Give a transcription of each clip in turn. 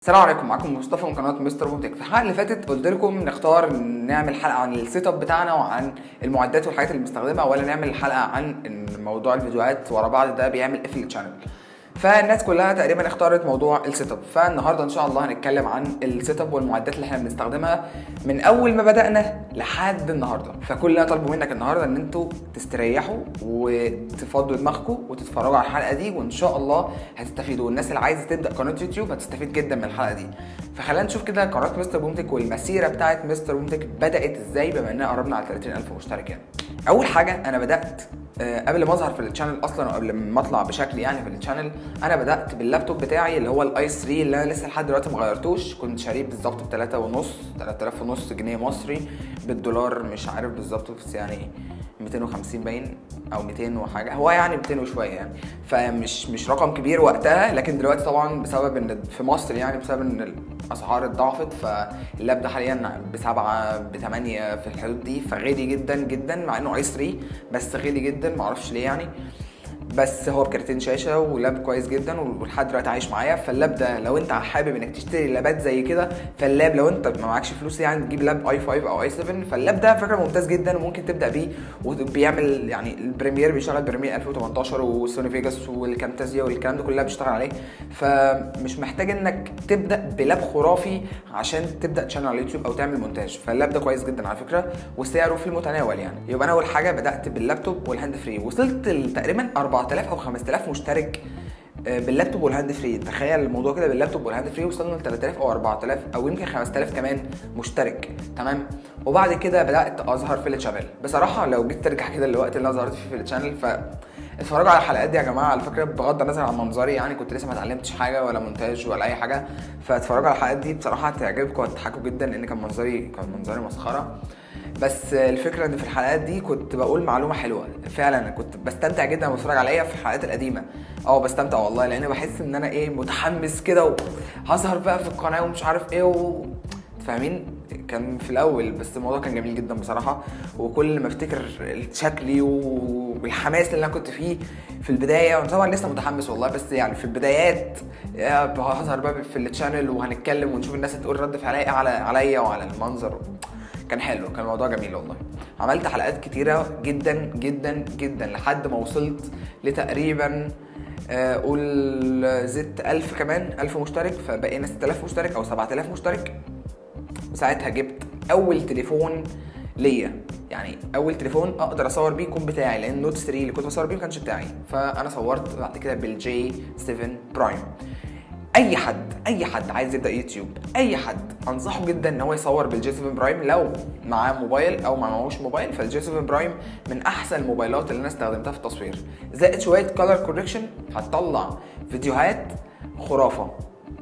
السلام عليكم معاكم مصطفى من قناه مستر بوتك في الحلقه اللي فاتت قلت لكم نختار نعمل حلقه عن السيت اب بتاعنا وعن المعدات والحاجات اللي بنستخدمها ولا نعمل حلقه عن إن موضوع الفيديوهات ورا بعض ده بيعمل ايه في الشانل فالناس كلها تقريبا اختارت موضوع السيت اب فالنهارده ان شاء الله هنتكلم عن السيت اب والمعدات اللي احنا بنستخدمها من اول ما بدانا لحد النهارده فكل اللي انا طالبه منك النهارده ان انتوا تستريحوا وتفضوا دماغكم وتتفرجوا على الحلقه دي وان شاء الله هتستفيدوا والناس اللي عايزه تبدا قناه يوتيوب هتستفيد جدا من الحلقه دي فخلينا نشوف كده قناه مستر بومتك والمسيره بتاعت مستر بومتك بدات ازاي بما اننا قربنا على 30000 مشترك يعني اول حاجه انا بدات آه، قبل ما اظهر في الشانل اصلا وقبل ما اطلع بشكل يعني في الشانل انا بدات باللابتوب بتاعي اللي هو الاي 3 اللي انا لسه لحد دلوقتي ما غيرتوش كنت شاريه بالظبط ب 3 ونص 3000 ونص جنيه مصري بالدولار مش عارف بالظبط بس يعني 250 باين او 200 وحاجه هو يعني 200 وشويه يعني فمش مش رقم كبير وقتها لكن دلوقتي طبعا بسبب ان في مصر يعني بسبب ان الاسعار اتضاعفت فاللاب ده حاليا بسبعة بثمانية في الحدود دي فغالي جدا جدا مع انه اي 3 بس غالي جدا معرفش ليه يعني بس هو بكارتين شاشه ولاب كويس جدا ولحد دلوقتي عايش معايا فاللاب ده لو انت حابب انك تشتري لابات زي كده فاللاب لو انت ما معكش فلوس يعني تجيب لاب اي 5 او اي 7 فاللاب ده فكره ممتاز جدا وممكن تبدا بيه وبيعمل يعني البريمير بيشتغل بريمير 2018 وسوني فيجاس والكامتازيا والكلام ده كلها بيشتغل عليه فمش محتاج انك تبدا بلاب خرافي عشان تبدا تشانل على اليوتيوب او تعمل مونتاج فاللاب ده كويس جدا على فكره وسعره في المتناول يعني يبقى انا اول حاجه بدات باللابتوب والهاند فري وصلت تقريبا 4000 او 5000 مشترك آه، باللابتوب والهاند فري تخيل الموضوع كده باللابتوب والهاند فري وصلنا ل 3000 او 4000 او يمكن 5000 كمان مشترك تمام وبعد كده بدات اظهر في الشانل بصراحه لو جيت ترجع كده للوقت اللي انا ظهرت فيه في الشانل ف اتفرجوا على الحلقات دي يا جماعه على فكره بغض النظر عن منظري يعني كنت لسه ما اتعلمتش حاجه ولا مونتاج ولا اي حاجه فاتفرجوا على الحلقات دي بصراحه هتعجبكم وهتضحكوا جدا لان كان منظري كان منظري مسخره بس الفكره ان في الحلقات دي كنت بقول معلومه حلوه فعلا أنا كنت بستمتع جدا لما بتفرج عليا في الحلقات القديمه اه بستمتع والله لان بحس ان انا ايه متحمس كده وهظهر بقى في القناه ومش عارف ايه و... فاهمين كان في الاول بس الموضوع كان جميل جدا بصراحه وكل ما افتكر شكلي والحماس اللي انا كنت فيه في البدايه وانا طبعا لسه متحمس والله بس يعني في البدايات يا هظهر بقى في التشانل وهنتكلم ونشوف الناس هتقول رد فعلها ايه على عليا وعلى المنظر كان حلو كان الموضوع جميل والله عملت حلقات كتيره جدا جدا جدا لحد ما وصلت لتقريبا آه، قول زدت 1000 كمان 1000 مشترك فبقينا 6000 مشترك او 7000 مشترك وساعتها جبت اول تليفون ليا يعني اول تليفون اقدر اصور بيه يكون بتاعي لان نوت 3 اللي كنت بصور بيه ما كانش بتاعي فانا صورت بعد كده بالجي 7 برايم اي حد اي حد عايز يبدا يوتيوب اي حد انصحه جدا ان هو يصور بالجي 7 برايم لو معاه موبايل او ما معهوش موبايل فالجي 7 برايم من احسن الموبايلات اللي انا استخدمتها في التصوير زائد شويه كولر كوركشن هتطلع فيديوهات خرافه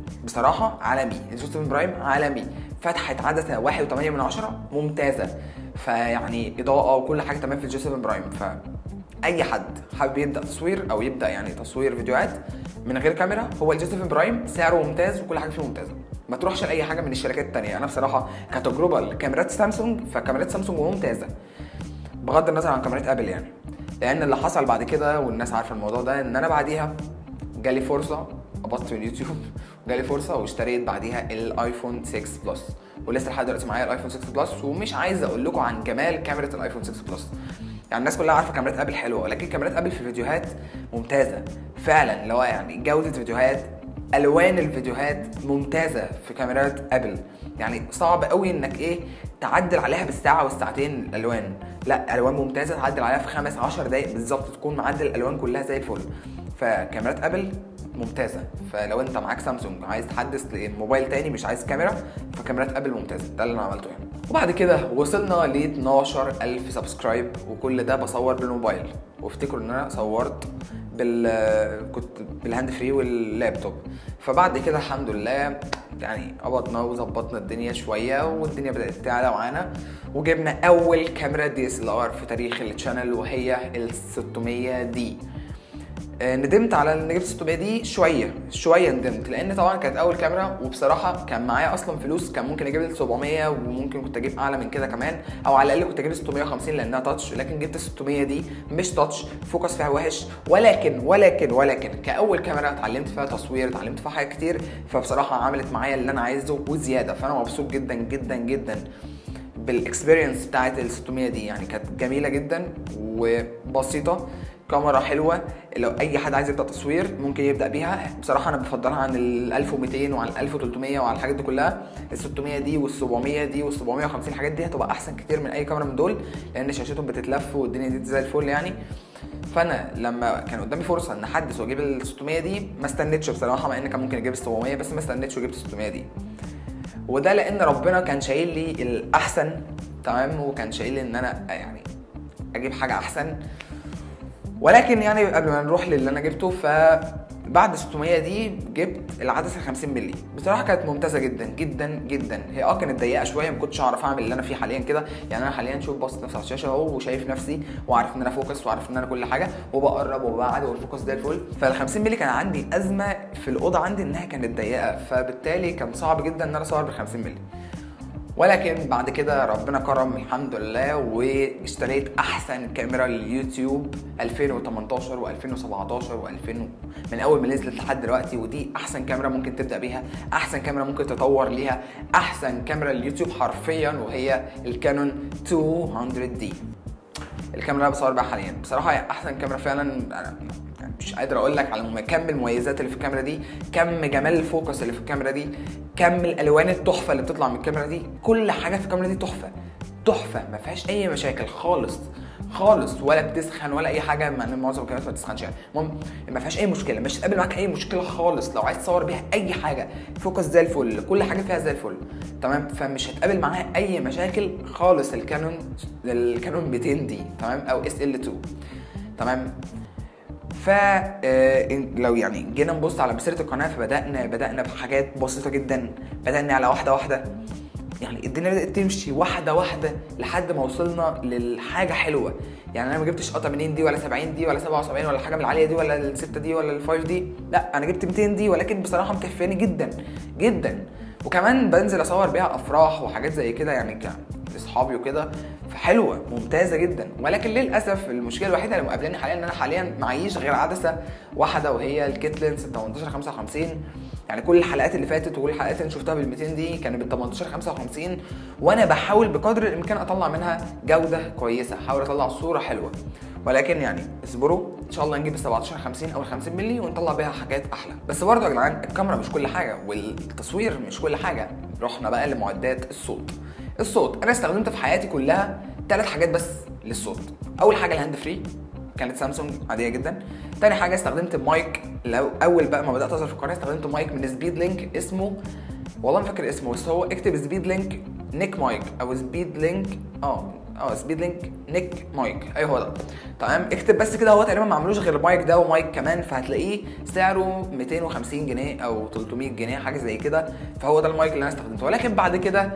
بصراحه عالمي الجي 7 برايم عالمي فتحه عدسه 1.8 من عشرة ممتازه فيعني اضاءه وكل حاجه تمام في الجي 7 برايم ف اي حد حابب يبدا تصوير او يبدا يعني تصوير فيديوهات من غير كاميرا هو الجي 7 برايم سعره ممتاز وكل حاجه فيه ممتازه ما تروحش لاي حاجه من الشركات التانية انا بصراحه كتجربه لكاميرات سامسونج فكاميرات سامسونج ممتازه بغض النظر عن كاميرات ابل يعني لان اللي حصل بعد كده والناس عارفه الموضوع ده ان انا بعديها جالي فرصه قبضت من اليوتيوب جالي فرصه واشتريت بعديها الايفون 6 بلس ولسه لحد دلوقتي معايا الايفون 6 بلس ومش عايز اقول لكم عن جمال كاميرا الايفون 6 بلس يعني الناس كلها عارفه كاميرات ابل حلوه ولكن كاميرات ابل في الفيديوهات ممتازه فعلا اللي هو يعني جوده فيديوهات الوان الفيديوهات ممتازه في كاميرات ابل يعني صعب قوي انك ايه تعدل عليها بالساعه والساعتين الالوان لا الوان ممتازه تعدل عليها في خمس 10 دقائق بالظبط تكون معدل الالوان كلها زي الفل فكاميرات ابل ممتازه فلو انت معاك سامسونج عايز تحدث لموبايل تاني مش عايز كاميرا فكاميرات ابل ممتازه ده اللي انا عملته يعني وبعد كده وصلنا ل 12000 سبسكرايب وكل ده بصور بالموبايل وافتكروا ان انا صورت بال كنت بالهاند فري واللابتوب فبعد كده الحمد لله يعني قبضنا وظبطنا الدنيا شويه والدنيا بدات تعلى معانا وجبنا اول كاميرا دي اس ال ار في تاريخ الشانل وهي ال 600 دي آه، ندمت على ان جبت 600 دي شويه شويه ندمت لان طبعا كانت اول كاميرا وبصراحه كان معايا اصلا فلوس كان ممكن اجيب ال 700 وممكن كنت اجيب اعلى من كده كمان او على الاقل كنت اجيب 650 لانها تاتش لكن جبت 600 دي مش تاتش فوكس فيها وحش ولكن ولكن ولكن كاول كاميرا اتعلمت فيها تصوير اتعلمت فيها حاجات كتير فبصراحه عملت معايا اللي انا عايزه وزياده فانا مبسوط جدا جدا جدا بالاكسبيرينس بتاعت ال 600 دي يعني كانت جميله جدا وبسيطه كاميرا حلوه لو اي حد عايز يبدا تصوير ممكن يبدا بيها بصراحه انا بفضلها عن ال 1200 وعن ال 1300 وعن الحاجات دي كلها ال 600 دي وال 700 دي وال 750 الحاجات دي هتبقى احسن كتير من اي كاميرا من دول لان شاشتهم بتتلف والدنيا دي زي الفل يعني فانا لما كان قدامي فرصه ان احدث واجيب ال 600 دي ما استنيتش بصراحه مع ان كان ممكن اجيب ال 700 بس ما استنيتش وجبت 600 دي وده لان ربنا كان شايل لي الاحسن تمام وكان شايل لي ان انا يعني اجيب حاجه احسن ولكن يعني قبل ما نروح للي انا جبته ف بعد 600 دي جبت العدسه 50 مللي بصراحه كانت ممتازه جدا جدا جدا هي اه كانت ضيقه شويه ما كنتش اعرف اعمل اللي انا فيه حاليا كده يعني انا حاليا شوف باصص نفسي على الشاشه اهو وشايف نفسي وعارف ان انا فوكس وعارف ان انا كل حاجه وبقرب وببعد والفوكس زي الفل فال 50 مللي كان عندي ازمه في الاوضه عندي انها كانت ضيقه فبالتالي كان صعب جدا ان انا اصور بال 50 مللي ولكن بعد كده ربنا كرم الحمد لله واشتريت احسن كاميرا لليوتيوب 2018 و2017 و2000 من اول ما نزلت لحد دلوقتي ودي احسن كاميرا ممكن تبدا بيها احسن كاميرا ممكن تطور ليها احسن كاميرا لليوتيوب حرفيا وهي الكانون 200 دي الكاميرا اللي بصور بيها حاليا بصراحه هي احسن كاميرا فعلا انا يعني مش قادر اقول لك على كم المميزات اللي في الكاميرا دي كم جمال الفوكس اللي في الكاميرا دي كم الالوان التحفه اللي بتطلع من الكاميرا دي كل حاجه في الكاميرا دي تحفه تحفه ما فيهاش اي مشاكل خالص خالص ولا بتسخن ولا اي حاجه مع ان معظم الكاميرات ما بتسخنش يعني المهم ما فيهاش اي مشكله مش هتقابل معاك اي مشكله خالص لو عايز تصور بيها اي حاجه فوكس زي الفل كل حاجه فيها زي الفل تمام فمش هتقابل معاها اي مشاكل خالص الكانون الكانون 200 دي تمام او اس ال 2 تمام ف لو يعني جينا نبص على مسيره القناه فبدانا بدانا بحاجات بسيطه جدا بدانا على واحده واحده يعني الدنيا بدات تمشي واحده واحده لحد ما وصلنا للحاجه حلوه يعني انا ما جبتش قطع 80 دي ولا 70 دي ولا 77 ولا حاجه من العاليه دي ولا ال 6 دي ولا ال 5 دي لا انا جبت 200 دي ولكن بصراحه مكفياني جدا جدا وكمان بنزل اصور بيها افراح وحاجات زي كده يعني لاصحابي وكده فحلوه ممتازه جدا ولكن للاسف المشكله الوحيده اللي مقابلاني حاليا ان انا حاليا معيش غير عدسه واحده وهي الكيت لينس 18 55 يعني كل الحلقات اللي فاتت وكل الحلقات اللي شفتها بال 200 دي كانت بال 18 55 وانا بحاول بقدر الامكان اطلع منها جوده كويسه احاول اطلع صوره حلوه ولكن يعني اصبروا ان شاء الله نجيب ال 17 50 او ال 50 مللي ونطلع بيها حاجات احلى بس برضه يا جدعان الكاميرا مش كل حاجه والتصوير مش كل حاجه رحنا بقى لمعدات الصوت الصوت انا استخدمت في حياتي كلها ثلاث حاجات بس للصوت اول حاجه الهاند فري كانت سامسونج عاديه جدا تاني حاجه استخدمت مايك لو اول بقى ما بدات اظهر في القناه استخدمت مايك من سبيد لينك اسمه والله ما فاكر اسمه بس هو اكتب سبيد لينك نيك مايك او سبيد لينك اه اه سبيد لينك نيك مايك ايوه هو ده تمام اكتب بس كده هو تقريبا ما عملوش غير المايك ده ومايك كمان فهتلاقيه سعره 250 جنيه او 300 جنيه حاجه زي كده فهو ده المايك اللي انا استخدمته ولكن بعد كده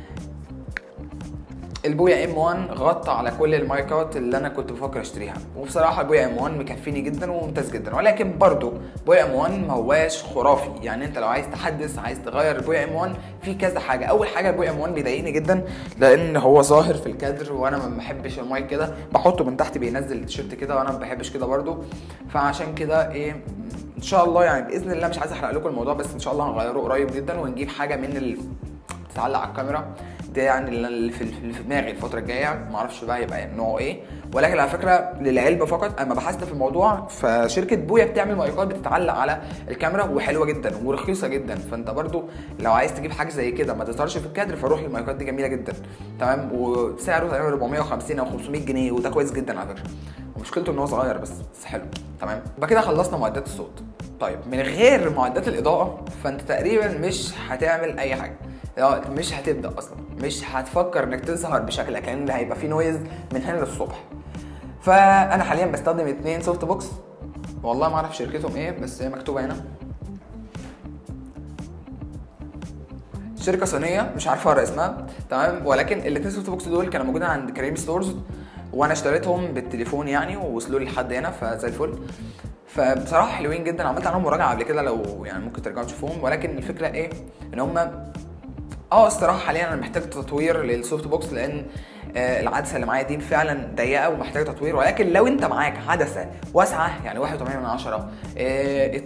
البويا ام 1 غطى على كل المايكات اللي انا كنت بفكر اشتريها وبصراحه البويا ام 1 مكفيني جدا وممتاز جدا ولكن برضو بويا ام 1 ما هواش خرافي يعني انت لو عايز تحدث عايز تغير البويا ام 1 في كذا حاجه اول حاجه البويا ام 1 بيضايقني جدا لان هو ظاهر في الكادر وانا ما بحبش المايك كده بحطه من تحت بينزل التيشيرت كده وانا ما بحبش كده برضو فعشان كده ايه ان شاء الله يعني باذن الله مش عايز احرق لكم الموضوع بس ان شاء الله هنغيره قريب جدا ونجيب حاجه من اللي تتعلق على الكاميرا ده يعني اللي في اللي في دماغي الفتره الجايه ما اعرفش بقى يبقى نوعه ايه ولكن على فكره للعلم فقط اما بحثت في الموضوع فشركه بويا بتعمل مايكات بتتعلق على الكاميرا وحلوه جدا ورخيصه جدا فانت برضو لو عايز تجيب حاجه زي كده ما تظهرش في الكادر فروح للمايكات دي جميله جدا تمام وسعره تقريبا 450 او 500 جنيه وده كويس جدا على فكره ومشكلته ان هو صغير بس بس حلو تمام يبقى كده خلصنا معدات الصوت طيب من غير معدات الاضاءه فانت تقريبا مش هتعمل اي حاجه لا مش هتبدا اصلا مش هتفكر انك تظهر بشكلك لان هيبقى في نويز من هنا للصبح فانا حاليا بستخدم اتنين سوفت بوكس والله ما اعرف شركتهم ايه بس هي مكتوبه هنا شركه صينيه مش عارف اقرا اسمها تمام ولكن الاتنين سوفت بوكس دول كانوا موجودين عند كريم ستورز وانا اشتريتهم بالتليفون يعني ووصلوا لي لحد هنا فزي الفل فبصراحه حلوين جدا عملت عنهم مراجعه قبل كده لو يعني ممكن ترجعوا تشوفوهم ولكن الفكره ايه ان هم اه الصراحه حاليا انا محتاج تطوير للسوفت بوكس لان آه العدسه اللي معايا دي فعلا ضيقه ومحتاجه تطوير ولكن لو انت معاك عدسه واسعه يعني 1.8 من 10 آه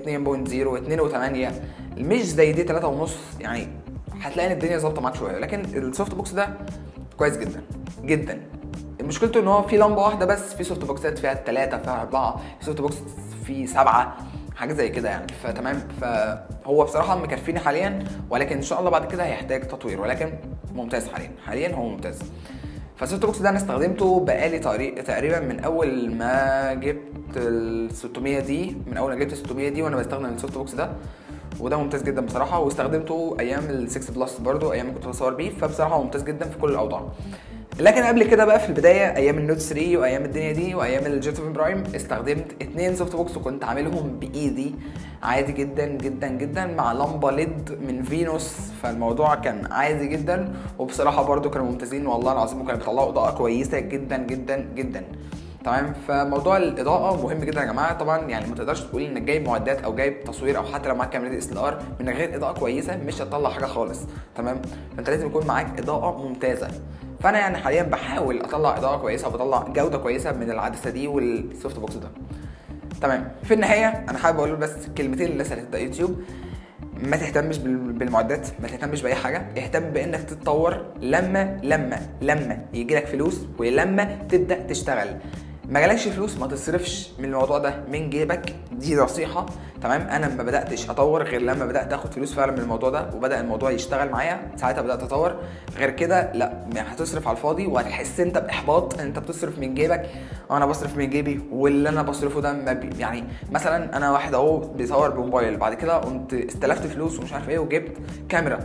2.0 2.8 مش زي دي 3 ونص يعني هتلاقي ان الدنيا ظابطه معاك شويه لكن السوفت بوكس ده كويس جدا جدا مشكلته ان هو في لمبه واحده بس في سوفت بوكسات فيها ثلاثه فيها اربعه في سوفت بوكس فيه سبعه حاجه زي كده يعني فتمام فهو بصراحه مكفيني حاليا ولكن ان شاء الله بعد كده هيحتاج تطوير ولكن ممتاز حاليا حاليا هو ممتاز فالسوفت بوكس ده انا استخدمته بقالي تقريبا من اول ما جبت ال 600 دي من اول ما جبت ال 600 دي وانا بستخدم السوفت بوكس ده وده ممتاز جدا بصراحه واستخدمته ايام ال 6 بلس برضو ايام ما كنت بصور بيه فبصراحه هو ممتاز جدا في كل الاوضاع لكن قبل كده بقى في البدايه ايام النوت 3 وايام الدنيا دي وايام الجيت برايم استخدمت اتنين سوفت بوكس وكنت عاملهم بايدي عادي جدا جدا جدا مع لمبه ليد من فينوس فالموضوع كان عادي جدا وبصراحه برضو كانوا ممتازين والله العظيم وكانوا بيطلعوا اضاءه كويسه جدا جدا جدا تمام فموضوع الاضاءه مهم جدا يا جماعه طبعا يعني ما تقدرش تقول انك جايب معدات او جايب تصوير او حتى لو معاك كاميرا اس ال ار من غير اضاءه كويسه مش هتطلع حاجه خالص تمام فانت لازم يكون معاك اضاءه ممتازه فانا يعني حاليا بحاول اطلع اضاءه كويسه وبطلع جوده كويسه من العدسه دي والسوفت بوكس ده تمام في النهايه انا حابب اقول بس كلمتين للناس اللي هتبدا يوتيوب ما تهتمش بالمعدات ما تهتمش باي حاجه اهتم بانك تتطور لما لما لما يجي لك فلوس ولما تبدا تشتغل ما جالكش فلوس ما تصرفش من الموضوع ده من جيبك دي نصيحه تمام انا ما بداتش اطور غير لما بدات اخد فلوس فعلا من الموضوع ده وبدا الموضوع يشتغل معايا ساعتها بدات اطور غير كده لا هتصرف على الفاضي وهتحس انت باحباط انت بتصرف من جيبك وانا بصرف من جيبي واللي انا بصرفه ده ما بي يعني مثلا انا واحد اهو بيصور بموبايل بعد كده قمت استلفت فلوس ومش عارف ايه وجبت كاميرا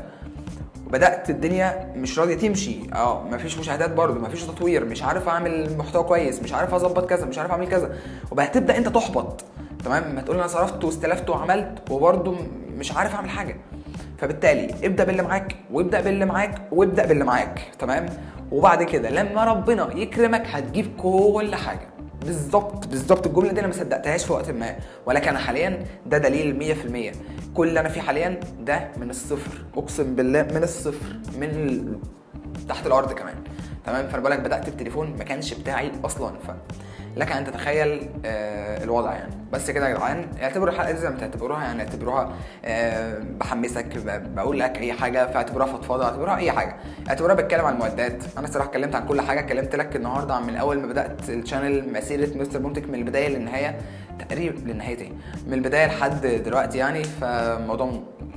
بدات الدنيا مش راضيه تمشي اه مفيش مشاهدات برضه مفيش تطوير مش عارف اعمل محتوى كويس مش عارف اظبط كذا مش عارف اعمل كذا وهتبدا انت تحبط تمام ما تقول انا صرفت واستلفت وعملت وبرضه مش عارف اعمل حاجه فبالتالي ابدا باللي معاك وابدا باللي معاك وابدا باللي معاك تمام وبعد كده لما ربنا يكرمك هتجيب كل حاجه بالظبط بالظبط الجمله دي انا ما صدقتهاش في وقت ما ولكن انا حاليا ده دليل 100% كل اللي انا فيه حاليا ده من الصفر اقسم بالله من الصفر من ال... تحت الارض كمان تمام فانا بقولك بدات بتليفون ما كانش بتاعي اصلا ف لك ان تتخيل آه الوضع يعني بس كده يا جدعان اعتبروا الحلقه دي زي ما تعتبروها يعني اعتبروها آه بحمسك بقول لك اي حاجه فاعتبروها فضفاضه اعتبروها اي حاجه اعتبروها بتكلم عن المعدات انا الصراحه اتكلمت عن كل حاجه اتكلمت لك النهارده عن من اول ما بدات الشانل مسيره مستر مونتك من البدايه للنهايه تقريبا للنهايه من البدايه لحد دلوقتي يعني فالموضوع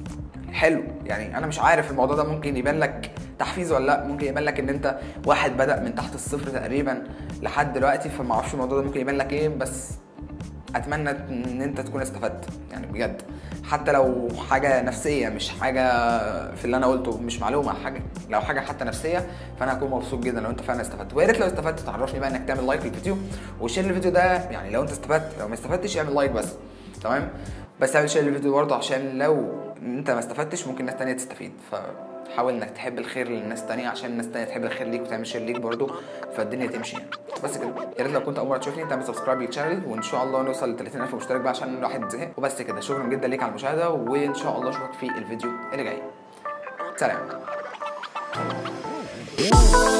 حلو يعني انا مش عارف الموضوع ده ممكن يبان لك تحفيز ولا لا ممكن يبان لك ان انت واحد بدا من تحت الصفر تقريبا لحد دلوقتي فما اعرفش الموضوع ده ممكن يبان لك ايه بس اتمنى ان انت تكون استفدت يعني بجد حتى لو حاجه نفسيه مش حاجه في اللي انا قلته مش معلومه حاجه لو حاجه حتى نفسيه فانا هكون مبسوط جدا لو انت فعلا استفدت ويا ريت لو استفدت تعرفني بقى انك تعمل لايك للفيديو وشير الفيديو ده يعني لو انت استفدت لو ما استفدتش اعمل لايك بس تمام بس اعمل شير الفيديو برضه عشان لو انت ما استفدتش ممكن ناس تانية تستفيد فحاول انك تحب الخير للناس تانية عشان الناس تانية تحب الخير ليك وتعمل شير ليك برضه فالدنيا تمشي يعني بس كده يا ريت لو كنت اول مره تشوفني تعمل سبسكرايب للشانل وان شاء الله نوصل ل 30000 مشترك بقى عشان الواحد زهق وبس كده شكرا جدا ليك على المشاهده وان شاء الله اشوفك في الفيديو اللي جاي سلام